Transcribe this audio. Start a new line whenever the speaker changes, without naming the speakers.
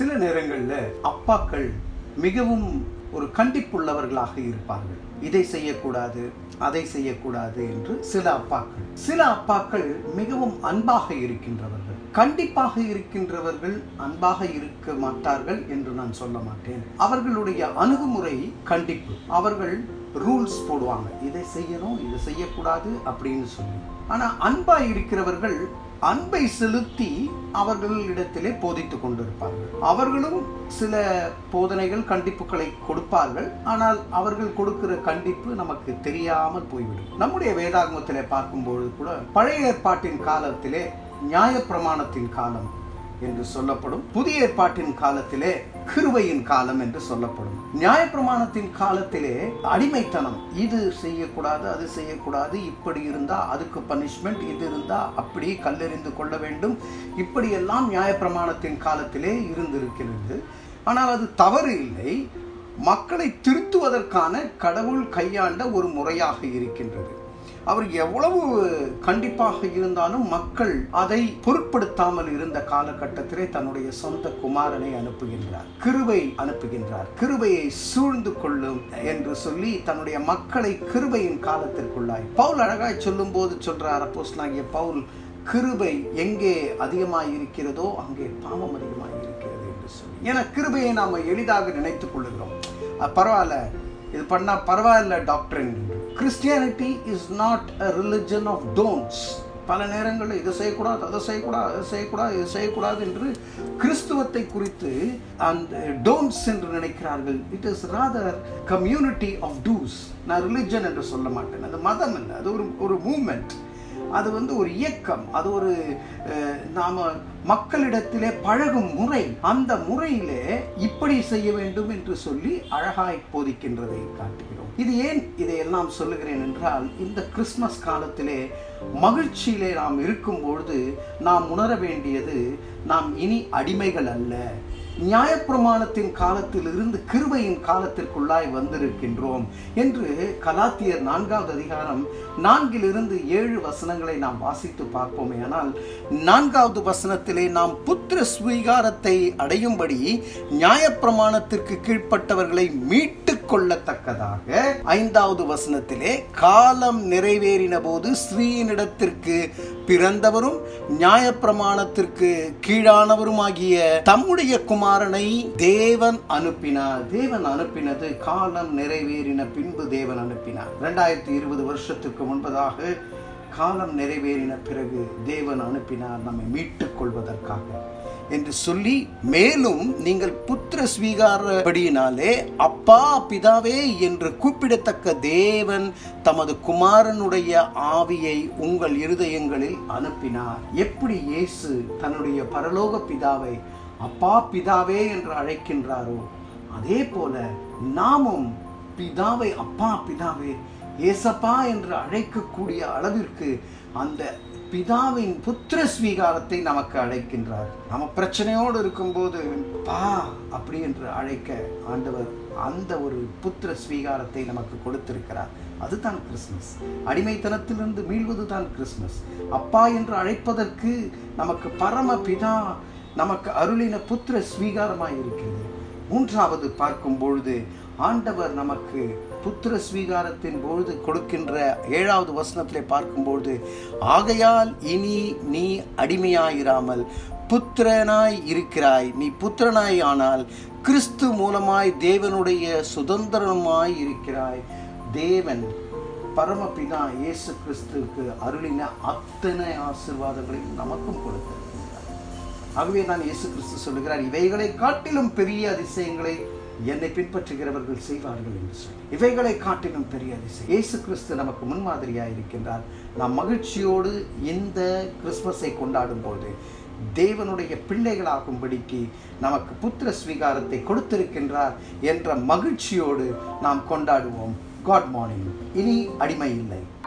சில நேரங்களில் அப்பாக்கள் மிகவும் ஒரு கண்டிப்புள்ளவர்களாக இருப்பார்கள் இதை செய்யக்கூடாது அதை செய்யக்கூடாது என்று சில அப்பாக்கள் சில அப்பாக்கள் மிகவும் அன்பாக இருக்கின்றவர்கள் கண்டிப்பாக இருக்கின்றவர்கள் அன்பாக இருக்க மாட்டார்கள் என்று நான் சொல்ல மாட்டேன் அவர்களுடைய அணுகுமுறை கண்டிப்பு அவர்கள் ரூல்ஸ் போடுவாங்க இதை செய்யணும் இதை செய்யக்கூடாது அப்படின்னு சொல்லி ஆனா அன்பா இருக்கிறவர்கள் அன்பை செலுத்தி அவர்களிடத்திலே போதித்துக் கொண்டிருப்பார்கள் அவர்களும் சில போதனைகள் கண்டிப்புகளை கொடுப்பார்கள் ஆனால் அவர்கள் கொடுக்கிற கண்டிப்பு நமக்கு தெரியாமல் போய்விடும் நம்முடைய வேதாகமத்திலே பார்க்கும்போது கூட பழைய ஏற்பாட்டின் காலத்திலே நியாயப்பிரமாணத்தின் காலம் என்று சொல்லப்படும் புதிய ஏற்பாட்டின் காலத்திலே கிருபையின் காலம் என்று சொல்லப்படும் நியாயப்பிரமாணத்தின் காலத்திலே அடிமைத்தனம் இது செய்யக்கூடாது அது செய்யக்கூடாது இப்படி இருந்தா அதுக்கு பனிஷ்மெண்ட் இது இருந்தா அப்படி கல்லெறிந்து கொள்ள வேண்டும் இப்படியெல்லாம் நியாயப்பிரமாணத்தின் காலத்திலே இருந்திருக்கிறது ஆனால் அது தவறு இல்லை மக்களை திருத்துவதற்கான கடவுள் கையாண்ட ஒரு முறையாக இருக்கின்றது அவர் எவ்வளவு கண்டிப்பாக இருந்தாலும் மக்கள் அதை பொருட்படுத்தாமல் இருந்த காலகட்டத்திலே தன்னுடைய சொந்த குமாரனை அனுப்புகின்றார் கிருபை அனுப்புகின்றார் கிருபையை சூழ்ந்து கொள்ளும் என்று சொல்லி தன்னுடைய மக்களை கிருபையின் காலத்திற்குள்ளாய் பவுல் அழகாய் சொல்லும் போது சொல்றார் அப்போஸ்தலனாகிய பவுல் கிருபை எங்கே அதிகமாய் இருக்கிறதோ அங்கே பாவம் அதிகமாய் இருக்கிறது என்று சொல்லி ஏன்னா கிருபையை நாம எளிதாக நினைத்துக் கொள்ளுகிறோம் அஹ் பரவாயில்ல இது பண்ணா பரவாயில்ல doctor Christianity is not a religion of don'ts பல நேரங்களில் இதை செய்யக்கூடாது அதை செய்யக்கூடாது அதை செய்யக்கூடாது இது செய்யக்கூடாது என்று கிறிஸ்துவத்தை குறித்து அந்த டோன்ட்ஸ் என்று நினைக்கிறார்கள் it is rather community of do's நான் ரிலிஜன் என்று சொல்ல மாட்டேன் அது மதம் இல்லை அது ஒரு ஒரு மூமெண்ட் அது வந்து ஒரு இயக்கம் அது ஒரு அஹ், நாம மக்களிடத்திலே பழகும் முறை அந்த முறையிலே இப்படி செய்ய வேண்டும் என்று சொல்லி அழகாய் போதிக்கின்றதை காட்டுகிறோம் இது ஏன் இதையெல்லாம் சொல்லுகிறேன் என்றால் இந்த கிறிஸ்மஸ் காலத்திலே மகிழ்ச்சியிலே நாம் இருக்கும் பொழுது நாம் உணர வேண்டியது நாம் இனி அடிமைகள் அல்ல நியாயப்பிரமாணத்தின் காலத்திலிருந்து கிருபையின் காலத்திற்குள்ளாய் வந்திருக்கின்றோம் என்று கலாத்தியர் நான்காவது அதிகாரம் நான்கிலிருந்து ஏழு வசனங்களை நாம் வாசித்து பார்ப்போமே ஆனால் நான்காவது வசனத்திலே நாம் புத்திர ஸ்வீகாரத்தை அடையும்படி நியாயப்பிரமாணத்திற்கு கீழ்ப்பட்டவர்களை மீட்டுக் கொள்ளத்தக்கதாக ஐந்தாவது வசனத்திலே காலம் நிறைவேறின போது ஸ்ரீயினிடத்திற்கு பிறந்தவரும் நியாயப்பிரமாணத்திற்கு கீழானவருமாகிய தம்முடைய குமாரனை தேவன் அனுப்பினார் தேவன் அனுப்பினது காலம் நிறைவேறின பின்பு தேவன் அனுப்பினார் ரெண்டாயிரத்தி இருபது வருஷத்துக்கு முன்பதாக காலம் நிறைவேறின பிறகு தேவன் அனுப்பினார் நம்மை மீட்டுக் கொள்வதற்காக என்று சொல்லி மேலும் நீங்கள் புத்திர ஸ்வீகாரபடியினாலே அப்பா பிதாவே என்று கூப்பிடத்தக்க தேவன் தமது குமாரனுடைய ஆவியை உங்கள் இருதயங்களில் அனுப்பினார் எப்படி இயேசு தன்னுடைய பரலோக பிதாவை அப்பா பிதாவே என்று அழைக்கின்றாரோ அதே போல நாமும் பிதாவை அப்பா பிதாவே ஏசப்பா என்று அழைக்கக்கூடிய அளவிற்கு அந்த பிதாவின் புத்திர ஸ்வீகாரத்தை நமக்கு அழைக்கின்றார் நம்ம பிரச்சனையோடு இருக்கும்போது பா அப்படி என்று அழைக்க ஆண்டவர் அந்த ஒரு புத்திர ஸ்வீகாரத்தை நமக்கு கொடுத்திருக்கிறார் அதுதான் கிறிஸ்மஸ் அடிமைத்தனத்திலிருந்து மீள்வது தான் கிறிஸ்மஸ் அப்பா என்று அழைப்பதற்கு நமக்கு பரம பிதா நமக்கு அருளின புத்திர ஸ்வீகாரமாய் இருக்கிறது மூன்றாவது பார்க்கும் பொழுது ஆண்டவர் நமக்கு புத்திர ஸ்வீகாரத்தின் பொழுது கொடுக்கின்ற ஏழாவது வசனத்திலே பார்க்கும்பொழுது ஆகையால் இனி நீ அடிமையாயிராமல் புத்திரனாய் இருக்கிறாய் நீ புத்திரனாய் ஆனால் கிறிஸ்து மூலமாய் தேவனுடைய சுதந்திரமாய் இருக்கிறாய் தேவன் பரமபிதா இயேசு கிறிஸ்துவுக்கு அருளின அத்தனை ஆசீர்வாதங்களையும் நமக்கும் கொடுத்திருக்கிறார் ஆகவே தான் இயேசு கிறிஸ்து சொல்லுகிறார் இவைகளை காட்டிலும் பெரிய அதிசயங்களை என்னை பின்பற்றுகிறவர்கள் செய்வார்கள் என்று சொல்லி இவைகளை காட்டிலும் பெரிய அதிசயம் இயேசு கிறிஸ்து நமக்கு முன்மாதிரியாக இருக்கின்றார் நாம் மகிழ்ச்சியோடு இந்த கிறிஸ்மஸை கொண்டாடும் போது தேவனுடைய பிள்ளைகளாகும்படிக்கு நமக்கு புத்திர ஸ்வீகாரத்தை கொடுத்திருக்கின்றார் என்ற மகிழ்ச்சியோடு நாம் கொண்டாடுவோம் காட் மார்னிங் இனி அடிமை இல்லை